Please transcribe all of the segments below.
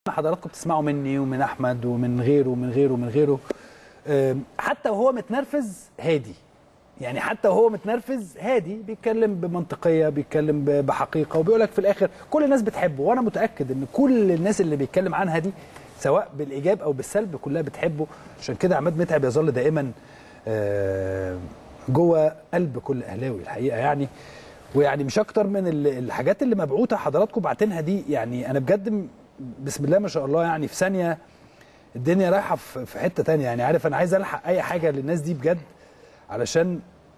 حضراتكم بتسمعوا مني ومن احمد ومن غيره ومن غيره ومن غيره أم، حتى وهو متنرفز هادي يعني حتى وهو متنرفز هادي بيتكلم بمنطقيه بيتكلم ب- بحقيقه وبيقول لك في الاخر كل الناس بتحبه وانا متاكد ان كل الناس اللي بيتكلم عنها دي سواء بالايجاب او بالسلب كلها بتحبه عشان كده عماد متعب يظل دائما آه، جوه قلب كل اهلاوي الحقيقه يعني ويعني مش اكتر من ال- الحاجات اللي مبعوثه حضراتكم بعتينها دي يعني انا بجد م- بسم الله ما شاء الله يعني في ثانيه الدنيا رايحه في في حته تانية يعني عارف انا عايز الحق اي حاجه للناس دي بجد علشان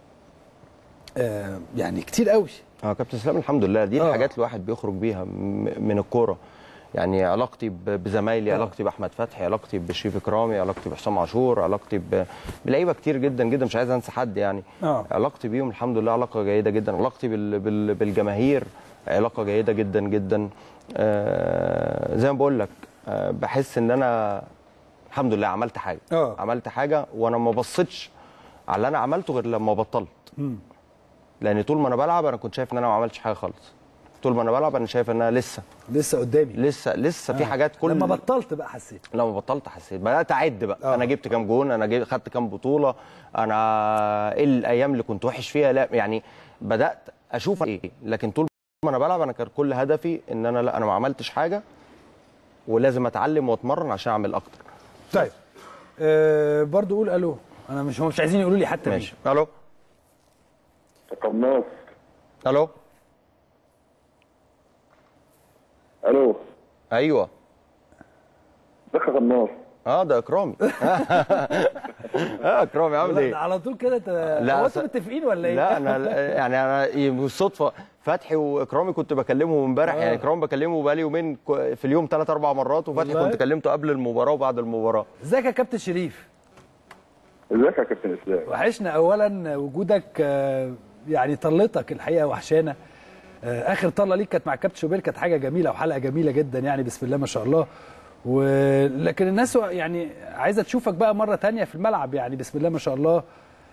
آه يعني كتير قوي اه كابتن اسلام الحمد لله دي آه. الحاجات الواحد بيخرج بيها م- من الكوره يعني علاقتي ب- بزمايلي آه. علاقتي باحمد فتحي علاقتي بشريف اكرامي علاقتي بحسام عاشور علاقتي ب- بلعيبه كتير جدا جدا مش عايز انسى حد يعني اه علاقتي بيهم الحمد لله علاقه جيده جدا علاقتي بال... بال... بالجماهير علاقه جيده جدا جدا آه زي ما بقول لك آه بحس ان انا الحمد لله عملت حاجه اه عملت حاجه وانا ما بصيتش على اللي انا عملته غير لما بطلت مم. لان طول ما انا بلعب انا كنت شايف ان انا ما عملتش حاجه خالص طول ما انا بلعب انا شايف ان انا لسه لسه قدامي لسه لسه في آه. حاجات كل لما بطلت بقى حسيت لما بطلت حسيت بدات اعد بقى آه. انا جبت كام جون انا جبت خدت كام بطوله انا ايه الايام اللي كنت وحش فيها لا يعني بدات اشوف ايه لكن طول ما انا بلعب انا كان كل هدفي ان انا لا انا ما عملتش حاجه ولازم اتعلم واتمرن عشان اعمل اكتر طيب آه برضو قول الو انا مش هم مش عايزين يقولوا لي حتى مين. ماشي الو قناص الو الو ايوه ازيك يا قناص اه ده اكرامي اه اكرامي عامل لا، ايه ده على طول كده انت لا، هو س- انتوا متفقين ولا ايه؟ لا انا يعني انا بالصدفه فتحي واكرامي كنت بكلمه امبارح آه. يعني اكرامي بكلمه بقالي يومين ك- في اليوم ثلاث اربع مرات وفتحي والله؟ كنت كلمته قبل المباراه وبعد المباراه ازيك يا كابتن شريف ازيك يا كابتن اسلام وحشنا اولا وجودك آه، يعني طلتك الحقيقه وحشانا آه، اخر طله ليك كانت مع كابتن شوبير كانت حاجه جميله وحلقه جميله جدا يعني بسم الله ما شاء الله ولكن الناس يعني عايزه تشوفك بقى مره تانية في الملعب يعني بسم الله ما شاء الله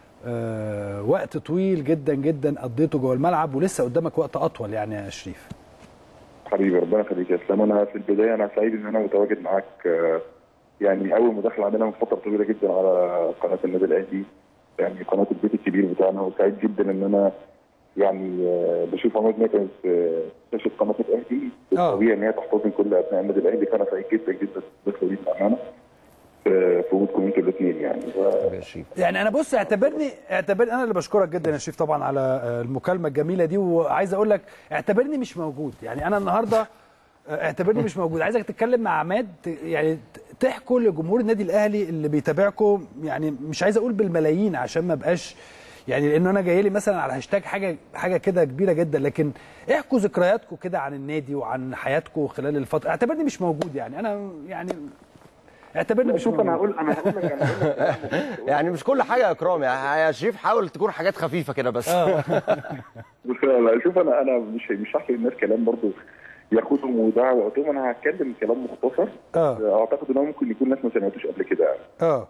آه، وقت طويل جدا جدا قضيته جوه الملعب ولسه قدامك وقت اطول يعني يا شريف حبيبي ربنا يخليك يا اسلام انا في البدايه انا سعيد ان انا متواجد معاك آه، يعني اول مداخله عندنا من فتره طويله جدا على قناه النادي الاهلي يعني قناه البيت الكبير بتاعنا وسعيد جدا ان انا يعني آه، بشوف عماد متعب في شاشه قناه الاهلي آه. طبيعي ان هي تحتضن كل ابناء النادي الاهلي فانا سعيد جدا جدا بالمداخله دي بامانه في في وجودكم انتوا الاثنين يعني ف- يا شريف يعني انا بص اعتبرني اعتبرني انا اللي بشكرك جدا يا شريف طبعا على آه، المكالمه الجميله دي وعايز اقول لك اعتبرني مش موجود يعني انا النهارده آه، اعتبرني مش موجود عايزك تتكلم مع عماد ت- يعني ت- تحكوا لجمهور النادي الاهلي اللي بيتابعكم يعني مش عايز اقول بالملايين عشان ما بقاش يعني لان انا جاي لي مثلا على هاشتاج حاجه حاجه كده كبيره جدا لكن احكوا ذكرياتكم كده عن النادي وعن حياتكم خلال الفتره اعتبرني مش موجود يعني انا يعني اعتبرني مش شوف انا موجود هقول انا هقول لك انا هقول لك يعني مش كل حاجه يا اكرامي يعني يا شريف حاول تكون حاجات خفيفه كده بس بص لا شوف انا انا مش مش هحكي للناس كلام برضو ياخدهم ويضيع وقتهم انا هتكلم كلام مختصر اه اعتقد ان هو ممكن يكون الناس ما سمعتوش قبل كده يعني. اه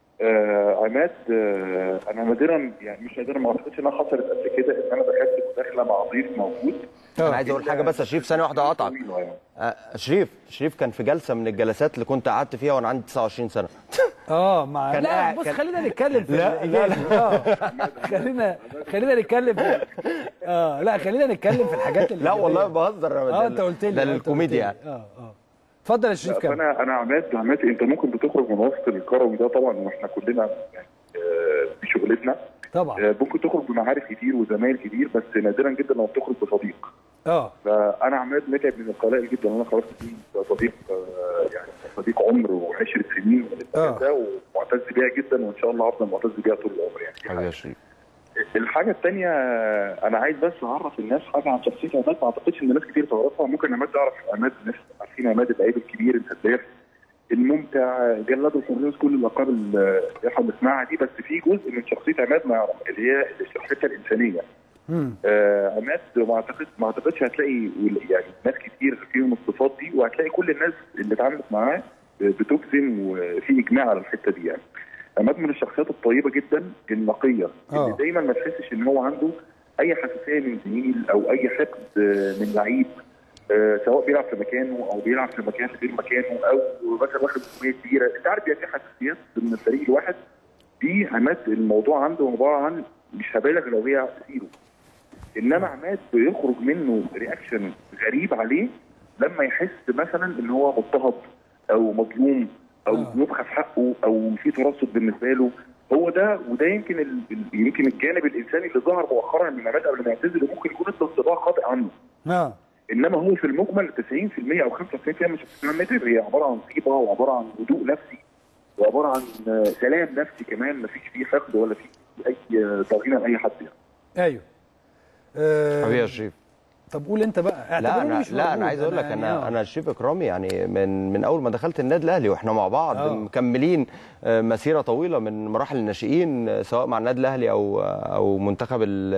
آه عماد آه انا نادرا يعني مش نادرا ما اعتقدش انها حصلت قبل كده ان انا دخلت مداخله مع ضيف موجود انا عايز اقول حاجه بس يا شريف ثانيه واحده اقطعك طويلة يعني. آه، شريف شريف كان في جلسه من الجلسات اللي كنت قعدت فيها وانا عندي 29 سنه اه مع كان لا قاعد- بص كان- خلينا نتكلم في لا، الإيجابي. اه خلينا خلينا نتكلم في اه لا خلينا نتكلم في الحاجات اللي لا والله بهزر اه انت قلت لي ده آه، أنت للكوميديا قلت لي. يعني اه اه اتفضل يا شريف كمل فانا انا عماد عماد انت ممكن بتخرج من وسط الكروي ده طبعا واحنا كلنا يعني آه، في شغلتنا طبعا آه، ممكن تخرج بمعارف كتير وزمايل كتير بس نادرا جدا لما بتخرج بصديق اه فانا عماد متعب من القلائل جدا انا خرجت فيه صديق آه، يعني صديق عمر وعشره سنين من آه. المكان ده ومعتز بيها جدا وان شاء الله هفضل معتز بيها طول العمر يعني دي حبيبي حاجة. يا شريف الحاجه الثانيه انا عايز بس اعرف الناس حاجه عن شخصيه عماد ما اعتقدش ان ناس كتير تعرفها ممكن عماد تعرف عماد الناس عارفين عماد اللعيب الكبير الهداف الممتع جلاد الحرية كل الالقاب اللي احنا بنسمعها دي بس في جزء من شخصيه عماد ما يعرف اللي هي شخصيتها الانسانيه امم آه عماد ما اعتقد ما اعتقدش هتلاقي ول- يعني ناس كتير فيهم الصفات دي وهتلاقي كل الناس اللي اتعاملت معاه بتجزم وفي اجماع على الحته دي يعني عماد من الشخصيات الطيبه جدا النقيه آه. اللي دايما ما تحسش ان هو عنده اي حساسيه من زميل او اي حقد آه، من لعيب آه، سواء بيلعب في مكانه او بيلعب في مكان غير مكانه او مثلا واخد مسؤوليه كبيره انت عارف بيبقى في حساسيات من الفريق الواحد دي عماد الموضوع عنده عباره عن مش هبالغ لو هي زيرو انما عماد بيخرج منه رياكشن غريب عليه لما يحس مثلا ان هو مضطهد او مظلوم او آه. نبخه في حقه او في ترصد بالنسبه له هو ده وده يمكن ال... ال- يمكن الجانب الانساني اللي ظهر مؤخرا من عماد قبل ما يعتزل وممكن يكون انت انطباع خاطئ عنه اه انما هو في المجمل 90% او 95% من شخصيه متر هي عباره عن طيبه وعباره عن هدوء نفسي وعباره عن آه، سلام نفسي كمان مفيش فيه حقد ولا فيه اي آه، ضغينه لاي حد يعني ايوه آه، حبيبي يا شريف طب قول انت بقى لا اعتبرني انا مش لا موجود. انا عايز اقول لك يعني انا آه. انا شريف اكرامي يعني من من اول ما دخلت النادي الاهلي واحنا مع بعض آه. مكملين آه، مسيره طويله من مراحل الناشئين آه، سواء مع النادي الاهلي او او منتخب ال-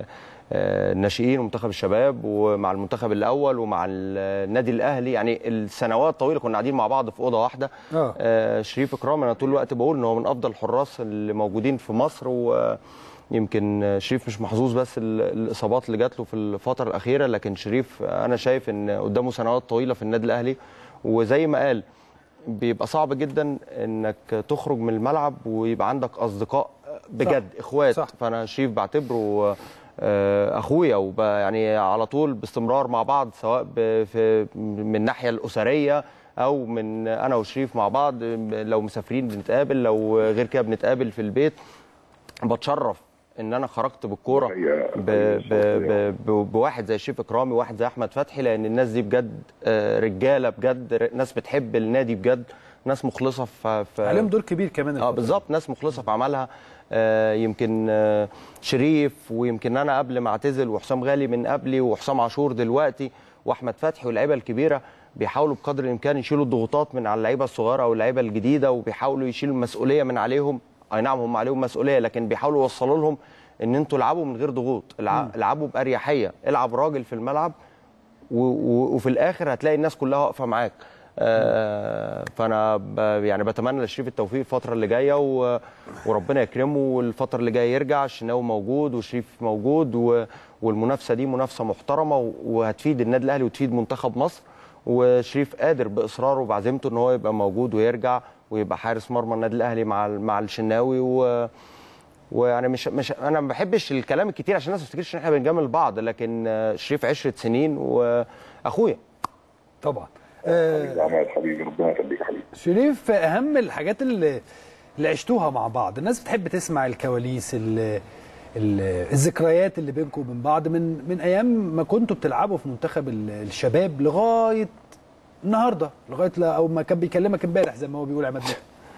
آه، الناشئين ومنتخب الشباب ومع المنتخب الاول ومع النادي الاهلي يعني السنوات طويله كنا قاعدين مع بعض في اوضه واحده آه. آه، شريف اكرامي انا طول الوقت بقول ان هو من افضل الحراس اللي موجودين في مصر و يمكن شريف مش محظوظ بس ال- الاصابات اللي جات له في الفتره الاخيره لكن شريف انا شايف ان قدامه سنوات طويله في النادي الاهلي وزي ما قال بيبقى صعب جدا انك تخرج من الملعب ويبقى عندك اصدقاء بجد صح. اخوات صح. فانا شريف بعتبره آه، اخويا وب يعني على طول باستمرار مع بعض سواء ب- في من الناحيه الاسريه او من انا وشريف مع بعض لو مسافرين بنتقابل لو غير كده بنتقابل في البيت بتشرف ان انا خرجت بالكوره هي- ب... هي ب... ب... ب... بواحد زي شريف اكرامي وواحد زي احمد فتحي لان الناس دي بجد آه، رجاله بجد ر- ناس بتحب النادي بجد ناس مخلصه في, في... عليهم دور كبير كمان اه الفترة بالظبط ناس مخلصه في عملها آه يمكن آه شريف ويمكن انا قبل ما اعتزل وحسام غالي من قبلي وحسام عاشور دلوقتي واحمد فتحي واللعيبه الكبيره بيحاولوا بقدر الامكان يشيلوا الضغوطات من على اللعيبه الصغيره او اللعيبه الجديده وبيحاولوا يشيلوا المسؤوليه من عليهم اي نعم هم عليهم مسؤوليه لكن بيحاولوا يوصلوا لهم ان انتوا العبوا من غير ضغوط الع- العبوا باريحيه العب راجل في الملعب و- و- وفي الاخر هتلاقي الناس كلها واقفه معاك آه، فانا ب- يعني بتمنى لشريف التوفيق الفتره اللي جايه و- وربنا يكرمه والفتره اللي جايه يرجع الشناوي موجود وشريف موجود و- والمنافسه دي منافسه محترمه و- وهتفيد النادي الاهلي وتفيد منتخب مصر وشريف قادر باصراره وبعزيمته ان هو يبقى موجود ويرجع ويبقى حارس مرمى النادي الاهلي مع ال- مع الشناوي و ويعني مش مش انا ما بحبش الكلام الكتير عشان الناس ما تفتكرش ان احنا بنجامل بعض لكن آه، شريف عشرة سنين واخويا طبعا آه حبيبي عماد حبيبي ربنا يخليك يا حبيبي شريف اهم الحاجات اللي اللي عشتوها مع بعض الناس بتحب تسمع الكواليس ال ال الذكريات اللي بينكم وبين بعض من من ايام ما كنتوا بتلعبوا في منتخب ال- الشباب لغايه النهارده لغايه لا او ما كان بيكلمك امبارح زي ما هو بيقول عماد متعب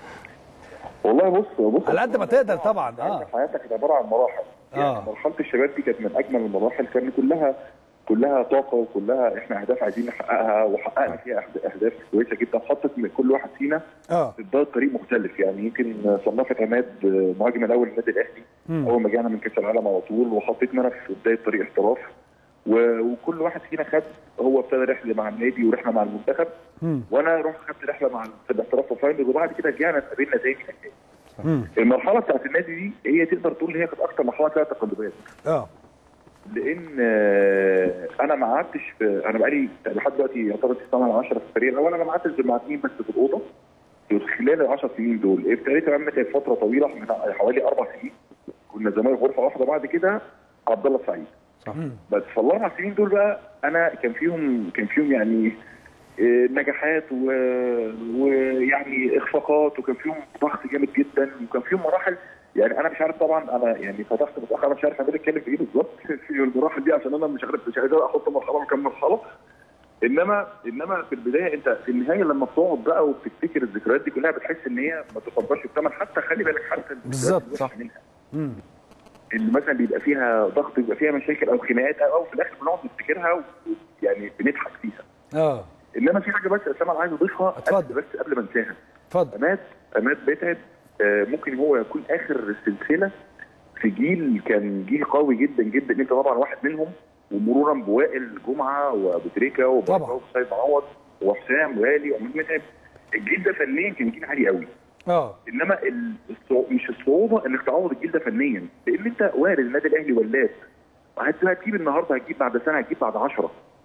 والله بص بص على قد ما تقدر طبعا اه حياتك كانت عباره عن مراحل يعني آه. مرحله الشباب دي كانت من اجمل المراحل كان كلها كلها طاقه وكلها احنا اهداف عايزين نحققها وحققنا فيها أهد- اهداف كويسه جدا حطت من كل واحد فينا اه في بدايه طريق مختلف يعني يمكن صنفت عماد مهاجم الاول للنادي الاهلي مم. اول ما جانا من كاس العالم على طول وحطيتنا انا في بدايه طريق احتراف و- وكل واحد فينا خد هو ابتدى رحله مع النادي ورحله مع المنتخب مم. وانا رحت خدت رحله مع في الاحتراف وفاينل وبعد كده رجعنا اتقابلنا تاني في النادي. مم. المرحله بتاعت النادي دي هي تقدر تقول هي كانت اكتر مرحله فيها تقلبات اه لان آه، انا ما قعدتش في انا بقالي لحد دلوقتي يعتبر السنه 10 في الفريق الاول انا ما قعدتش غير مع اثنين بس في الاوضه في خلال ال 10 سنين دول ابتديت كمان كانت فتره طويله من حوالي اربع سنين كنا زمان في غرفه واحده بعد كده عبد الله السعيد صح. بس في الاربع سنين دول بقى انا كان فيهم كان فيهم يعني آه، نجاحات و- ويعني اخفاقات وكان فيهم ضغط جامد جدا وكان فيهم مراحل يعني انا مش عارف طبعا انا يعني فتحت متاخر انا مش عارف انا بتكلم في ايه بالظبط في المراحل دي عشان انا مش عارف مش عايز احط مرحله وكم مرحله انما انما في البدايه انت في النهايه لما بتقعد بقى وبتفتكر الذكريات دي كلها بتحس ان هي ما تقدرش بثمن حتى خلي بالك حتى الذكريات بالظبط، اللي صح. وحشة منها مم. اللي مثلا بيبقى فيها ضغط بيبقى فيها مشاكل او خناقات او, أو في الاخر بنقعد نفتكرها ويعني بنضحك فيها اه انما في حاجه بس يا اسامه انا عايز اضيفها اتفضل. قبل- بس قبل ما انساها اتفضل عماد عماد متعب آه، ممكن هو يكون اخر السلسله في جيل كان جيل قوي جدا جدا انت طبعا واحد منهم ومرورا بوائل جمعه وابو تريكه طبعا. وسيد معوض وحسام وغالي وعماد متعب الجيل ده فنيا كان جيل عالي قوي اه انما ال- الصعو... مش الصعوبه انك تعوض الجيل ده فنيا لان انت وارد النادي الاهلي ولاد هت- هتجيب النهارده هتجيب بعد سنه هتجيب بعد 10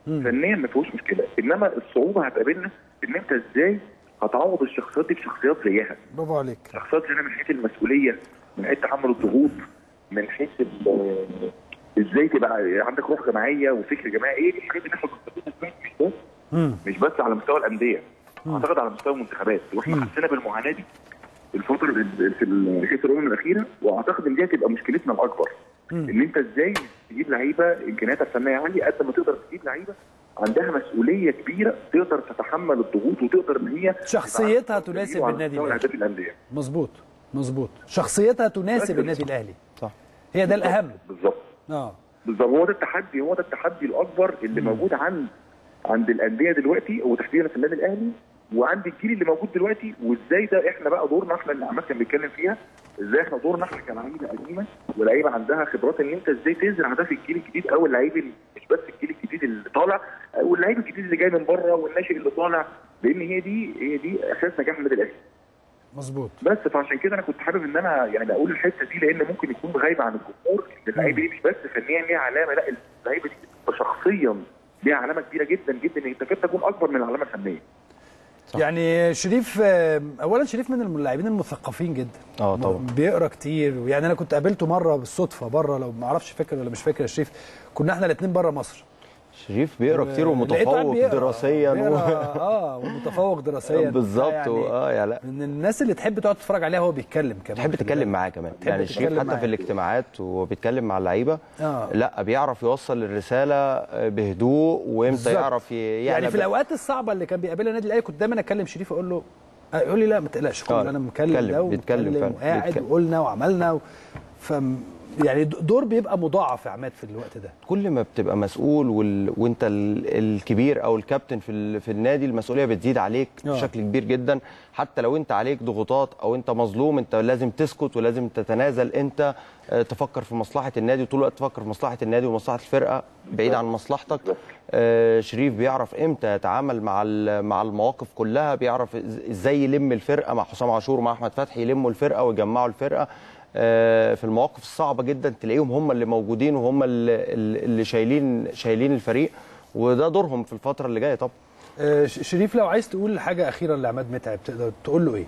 فنيا ما فيهوش مشكله انما الصعوبه هتقابلنا ان انت ازاي هتعوض الشخصيات دي بشخصيات زيها برافو عليك شخصيات هنا من حيث المسؤوليه من حيث تحمل الضغوط من حيث ال- ازاي تبقى عندك روح جماعيه وفكر جماعي ايه دي الحاجات اللي احنا بنستخدمها مش بس مم. مش بس على مستوى الانديه اعتقد على مستوى المنتخبات واحنا حسينا بالمعاناه دي الفتره ال- في ال- كاس الامم الاخيره واعتقد ان دي هتبقى مشكلتنا الاكبر ان انت ازاي تجيب لعيبه امكانياتها الفنيه عاليه قد ما تقدر تجيب لعيبه عندها مسؤوليه كبيره تقدر تتحمل الضغوط وتقدر ان هي شخصيتها تبقى تناسب على النادي مستوى الأهلي. اهداف الانديه مظبوط مظبوط شخصيتها تناسب بس. النادي الاهلي صح هي ده الاهم بالظبط اه بالظبط هو ده التحدي هو ده التحدي الاكبر اللي موجود عند عند الانديه دلوقتي وتحديدا في النادي الاهلي وعند الجيل اللي موجود دلوقتي وازاي ده احنا بقى دورنا احنا اللي عماد كان بيتكلم فيها ازاي احنا دورنا احنا كلعيبه قديمه ولاعيبه عندها خبرات ان انت ازاي تزرع ده في الجيل الجديد او اللعيب اللي- مش بس الجيل الجديد اللي طالع او اللعيب الجديد اللي جاي من بره والناشئ اللي طالع لان هي دي هي دي اساس نجاح النادي الاهلي مظبوط بس فعشان كده انا كنت حابب ان انا يعني اقول الحته دي لان ممكن يكون غايبه عن الجمهور ان اللعيبه دي مش بس فنيا ليها علامه لا اللعيبه دي بتبقى شخصيا ليها علامه كبيره جدا جدا هي تكاد تكون اكبر من العلامه الفنيه صح. يعني شريف آه، اولا شريف من اللاعبين المثقفين جدا اه طبعا. بيقرا كتير يعني انا كنت قابلته مره بالصدفه بره لو ما اعرفش فاكر ولا مش فاكر يا شريف كنا احنا الاثنين بره مصر شريف بيقرا كتير لقيته قاعد ومتفوق بيقرا. دراسيا بيقرا و... اه ومتفوق دراسيا بالظبط يعني و- اه يا لا من الناس اللي تحب تقعد تتفرج عليها وهو بيتكلم كمان تحب خلي تتكلم بالك. معاه كمان تحب يعني تتكلم شريف حتى معاه. في الاجتماعات وبيتكلم مع اللعيبه آه. لا بيعرف يوصل الرساله بهدوء وامتى بالظبط. يعرف ي- يعني في ب- الاوقات الصعبه اللي كان بيقابلها النادي الاهلي كنت دايما اكلم شريف اقول له آه، يقول لي لا ما تقلقش كل آه، انا مكلم بيتكلم- ده بيتكلم ومكلم فعلا، وقاعد بيتكلم. وقلنا وعملنا و... ف يعني د- دور بيبقى مضاعف يا عماد في الوقت ده كل ما بتبقى مسؤول وال... وانت ال... الكبير او الكابتن في ال... في النادي المسؤوليه بتزيد عليك آه. بشكل كبير جدا حتى لو انت عليك ضغوطات او انت مظلوم انت لازم تسكت ولازم تتنازل انت آه، تفكر في مصلحه النادي وطول الوقت تفكر في مصلحه النادي ومصلحه الفرقه بعيد عن مصلحتك آه، شريف بيعرف امتى يتعامل مع ال- مع المواقف كلها بيعرف إز- ازاي يلم الفرقه مع حسام عاشور ومع احمد فتحي يلموا الفرقه ويجمعوا الفرقه آه، في المواقف الصعبه جدا تلاقيهم هم اللي موجودين وهم اللي, اللي شايلين شايلين الفريق وده دورهم في الفتره اللي جايه طبعا آه، ش- شريف لو عايز تقول حاجه اخيره لعماد متعب تقدر تقول له ايه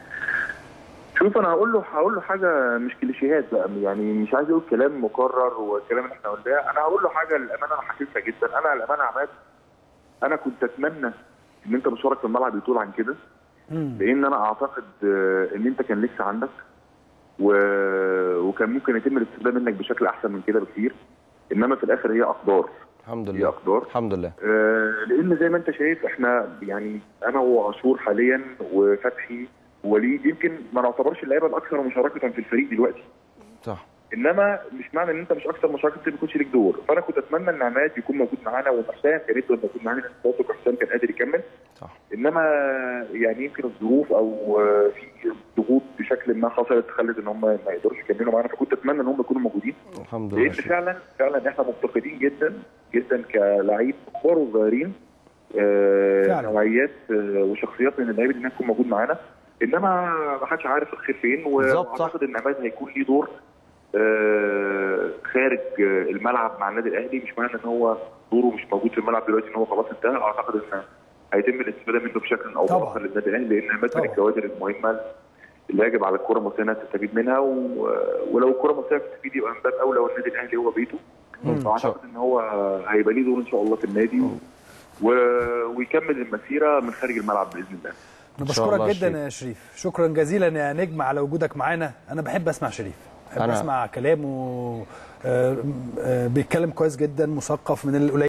شوف انا هقول له هقول له حاجه مش كليشيهات بقى يعني مش عايز اقول كلام مكرر والكلام اللي احنا قلناه انا هقول له حاجه للامانه انا حاسسها جدا انا للامانه عماد انا كنت اتمنى ان انت مشوارك في الملعب يطول عن كده لان انا اعتقد آه، ان انت كان لسه عندك و... وكان ممكن يتم الاستفاده منك بشكل احسن من كده بكتير انما في الاخر هي اقدار الحمد هي لله اقدار الحمد لله آه، لان زي ما انت شايف احنا يعني انا وعاشور حاليا وفتحي ووليد يمكن ما نعتبرش اللعيبه الاكثر مشاركه في الفريق دلوقتي صح انما مش معنى ان انت مش اكثر مشاركه ما يكونش ليك دور فانا كنت اتمنى ان عماد يكون موجود معانا وحسام كان يقدر يكون معانا لان صوتك حسام كان قادر يكمل صح انما يعني يمكن الظروف او آه، في ضغوط بشكل ما حصلت خلت ان هم ما يقدروش يكملوا معانا فكنت اتمنى ان هم يكونوا موجودين الحمد لله لان فعلا فعلا احنا مفتقدين جدا جدا كلاعب كبار وصغيرين آه، فعلا. نوعيات آه، وشخصيات من اللعيبه اللي تكون موجود معانا انما ما حدش عارف الخير فين بالظبط، صح. واعتقد ان عماد هيكون ليه دور آه، خارج آه، الملعب مع النادي الاهلي مش معنى ان هو دوره مش موجود في الملعب دلوقتي ان هو خلاص انتهى اعتقد ان هيتم الاستفاده منه بشكل او طبعا. باخر للنادي الاهلي لان عماد طبعا. من الكوادر المهمه اللي يجب على الكره المصريه انها تستفيد منها و... ولو الكره المصريه بتستفيد يبقى من باب اولى والنادي الاهلي هو بيته فاعتقد ان هو هيبقى ليه دور ان شاء الله في النادي و... ويكمل المسيره من خارج الملعب باذن الله انا إن شاء بشكرك الله جدا شريف. يا شريف شكرا جزيلا يا نجم على وجودك معانا انا بحب اسمع شريف بحب أنا- اسمع كلامه آه، آه، بيتكلم كويس جدا مثقف من القليل